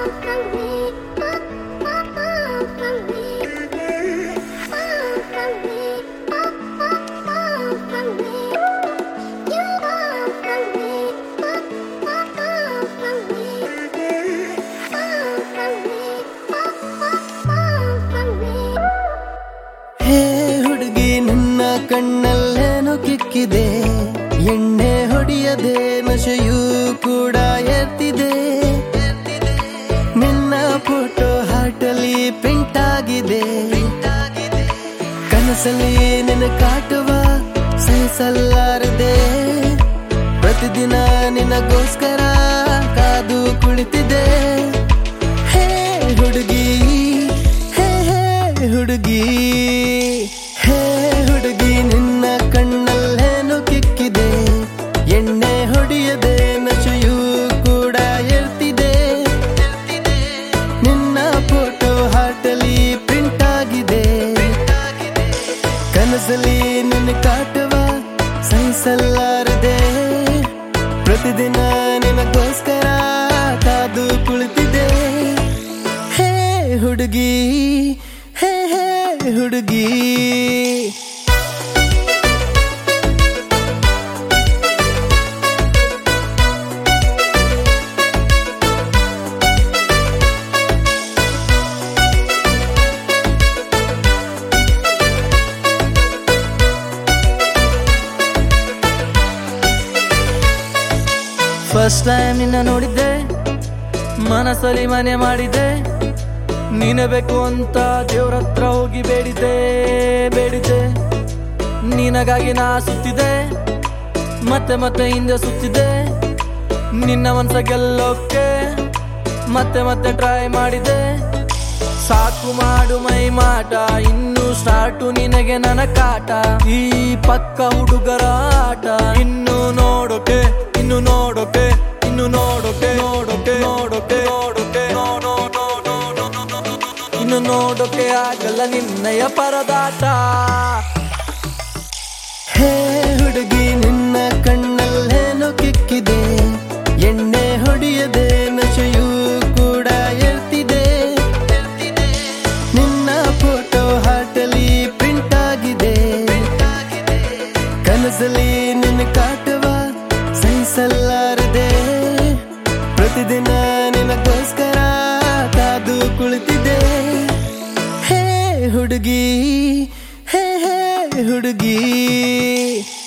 ಹೇ ಹುಡುಗಿ ನಿನ್ನ ಕಣ್ಣಲ್ಲೇನು ಕಿಕ್ಕಿದೆ ಎಣ್ಣೆ ಹೊಡೆಯದೆ ನಶೆಯೂ ಕೂಡ ಎರ್ತಿದೆ ನಿನ್ನ ಫೋಟೋ ಹಾಟಲಿ ಪ್ರಿಂಟ್ ಆಗಿದೆ ಕನಸಲ್ಲಿ ನಿನ್ನ ಕಾಟುವ ಸಹಿಸಲಾರದೆ ಪ್ರತಿದಿನ ನಿನಗೋಸ್ಕರ ಕಾದು ಕುಳಿತಿದೆ ಹೇ ಹುಡುಗಿ ಹೇ ಹೇ ಹುಡುಗಿ ಹೇ ಹುಡುಗಿ ನಿನ್ನ ಕಣ್ಣಲ್ಲೇನು ಕಿಕ್ಕಿದೆ ಎಣ್ಣೆ ಹೊಡೆಯದೆ ನಶೆಯೂ ಕೂಡ ಎರ್ತಿದೆ ನಿನ್ನ ಫೋಟೋ ಹಾಟಲಿ ಪ್ರಿಂಟ್ ಆಗಿದೆ ಕನಸಲ್ಲಿ ನಿನ್ನ ಕಾಟುವ ಸಹಿಸಲಾರದೆ ಪ್ರತಿದಿನ ನಿನಗೋಸ್ಕರ ಕಾದು ಕುಳಿತಿದೆ ಹೇ ಹುಡುಗಿ ಹೇ ಹೇ ಹುಡುಗಿ ಫಸ್ಟ್ ಟೈಮ್ ನಿನ್ನ ನೋಡಿದ್ದೆ ಮನಸ್ಸಲ್ಲಿ ಮನೆ ಮಾಡಿದ್ದೆ ನೀನೇ ಬೇಕು ಅಂತ ದೇವ್ರ ಹತ್ರ ಹೋಗಿ ಬೇಡಿದ್ದೆ ಬೇಡಿದ್ದೆ ನಿನಗಾಗಿ ನಾ ಸುತ್ತಿದೆ ಮತ್ತೆ ಮತ್ತೆ ಹಿಂದೆ ಸುತ್ತಿದೆ ನಿನ್ನ ಮನ್ಸ ಗೆಲ್ಲೋಕೆ ಮತ್ತೆ ಮತ್ತೆ ಟ್ರೈ ಮಾಡಿದೆ ಸಾಕು ಮಾಡು ಮೈ ಮಾಟ ಇನ್ನು ಸ್ಟಾರ್ಟು ನಿನಗೆ ನನ್ನ ಕಾಟ ಈ ಪಕ್ಕ ಹುಡುಗರ ಆಟ ಇನ್ನು ನೋಡೋಕೆ ಇನ್ನು ನೋಡೋಕೆ ಇನ್ನು ನೋಡೋಕೆ ನೋಡೋಕೆ ನೋಡೋಕೆ ನೋಡೋಕೆ ನೋಡೋ ನೋಡೋ ಇನ್ನು ನೋಡೋಕೆ ಆಗಲ್ಲ ನಿನ್ನಯ ಪರದಾಟ ಹೇ ಹುಡುಗಿ ನಿನ್ನ ಕಣ್ಣಲ್ಲೇನು ಕಿಕ್ಕಿದೆ ಎಣ್ಣೆ ಹೊಡೆಯದೆ ನಶೆಯೂ ಕೂಡ ಎರ್ತಿದೆ ನಿನ್ನ ಫೋಟೋ ಹಾಟಲಿ ಪ್ರಿಂಟ್ ಆಗಿದೆ ಕನಸಲ್ಲಿ ನಿನ್ನ ಕಾಟುವ ಸಹಿಸಲಾರದೆ ಪ್ರತಿದಿನ ನಿನಗೋಸ್ಕರ ಕಾದು ಕುಳಿತಿದೆ ಹೇ ಹುಡುಗಿ ಹೇ ಹೇ ಹುಡುಗಿ